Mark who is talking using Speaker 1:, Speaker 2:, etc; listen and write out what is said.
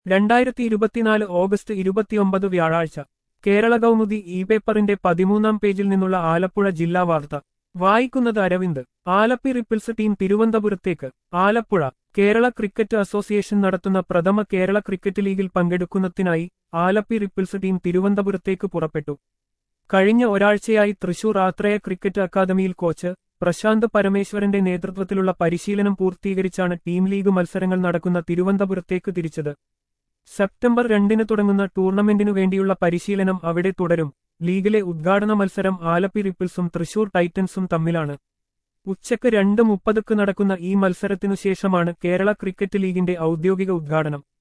Speaker 1: രണ്ടായിരത്തി ഇരുപത്തിനാല് ഓഗസ്റ്റ് ഇരുപത്തിയൊമ്പത് വ്യാഴാഴ്ച കേരള കൗമുദി ഇ പേപ്പറിന്റെ പതിമൂന്നാം പേജിൽ നിന്നുള്ള ആലപ്പുഴ ജില്ലാ വാർത്ത വായിക്കുന്നത് അരവിന്ദ് ആലപ്പി റിപ്പിൾസ് ടീം തിരുവനന്തപുരത്തേക്ക് ആലപ്പുഴ കേരള ക്രിക്കറ്റ് അസോസിയേഷൻ നടത്തുന്ന പ്രഥമ കേരള ക്രിക്കറ്റ് ലീഗിൽ പങ്കെടുക്കുന്നതിനായി ആലപ്പി റിപ്പിൾസ് ടീം തിരുവനന്തപുരത്തേക്ക് പുറപ്പെട്ടു കഴിഞ്ഞ ഒരാഴ്ചയായി തൃശൂർ ആത്രയ ക്രിക്കറ്റ് അക്കാദമിയിൽ കോച്ച് പ്രശാന്ത് പരമേശ്വരന്റെ നേതൃത്വത്തിലുള്ള പരിശീലനം പൂർത്തീകരിച്ചാണ് ടീം ലീഗ് മത്സരങ്ങൾ നടക്കുന്ന തിരുവനന്തപുരത്തേക്ക് തിരിച്ചത് സെപ്റ്റംബർ രണ്ടിന് തുടങ്ങുന്ന ടൂർണമെന്റിനു വേണ്ടിയുള്ള പരിശീലനം അവിടെ തുടരും ലീഗിലെ ഉദ്ഘാടന മത്സരം ആലപ്പി റിപ്പിൾസും തൃശൂർ ടൈറ്റൻസും തമ്മിലാണ് ഉച്ചയ്ക്ക് രണ്ട് മുപ്പതുക്ക് നടക്കുന്ന ഈ മത്സരത്തിനു ശേഷമാണ് കേരള ക്രിക്കറ്റ് ലീഗിന്റെ ഔദ്യോഗിക ഉദ്ഘാടനം